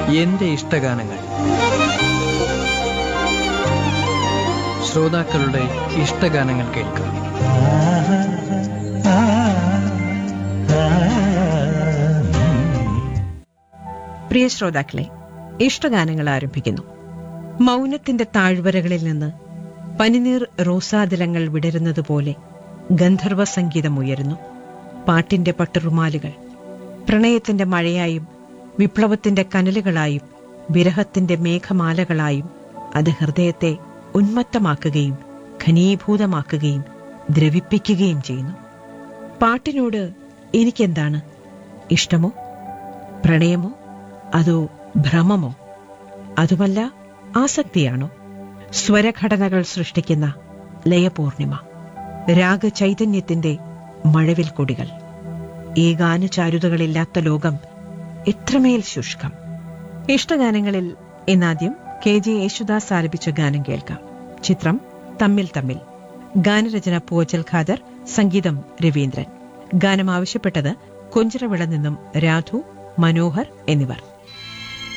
എന്റെ ഇഷ്ടഗാനങ്ങൾ ശ്രോതാക്കളുടെ ഇഷ്ടഗാനങ്ങൾ കേൾക്കാം പ്രിയ ശ്രോതാക്കളെ ഇഷ്ടഗാനങ്ങൾ ആരംഭിക്കുന്നു മൗനത്തിന്റെ താഴ്വരകളിൽ നിന്ന് പനിനീർ റോസാതിലങ്ങൾ വിടരുന്നത് പോലെ ഗന്ധർവ സംഗീതം ഉയരുന്നു പാട്ടിന്റെ പട്ടുറുമാലുകൾ പ്രണയത്തിന്റെ മഴയായും വിപ്ലവത്തിന്റെ കനലുകളായും വിരഹത്തിന്റെ മേഘമാലകളായും അത് ഹൃദയത്തെ ഉന്മത്തമാക്കുകയും ഘനീഭൂതമാക്കുകയും ദ്രവിപ്പിക്കുകയും ചെയ്യുന്നു പാട്ടിനോട് എനിക്കെന്താണ് ഇഷ്ടമോ പ്രണയമോ അതോ ഭ്രമമോ അതുമല്ല ആസക്തിയാണോ സ്വരഘടനകൾ സൃഷ്ടിക്കുന്ന ലയപൂർണിമ രാഗചൈതന്യത്തിന്റെ മഴവിൽ കൊടികൾ ഈ ഗാനചാരുതകളില്ലാത്ത ലോകം എത്രമേൽ ശുഷ്കം ഇഷ്ടഗാനങ്ങളിൽ ഇന്നാദ്യം കെ ജെ യേശുദാസ് ആലപിച്ച ഗാനം കേൾക്കാം ചിത്രം തമ്മിൽ തമ്മിൽ ഗാനരചന പൂവച്ചൽ ഖാദർ സംഗീതം രവീന്ദ്രൻ ഗാനം ആവശ്യപ്പെട്ടത് കൊഞ്ചിറവിള നിന്നും രാധു മനോഹർ എന്നിവർ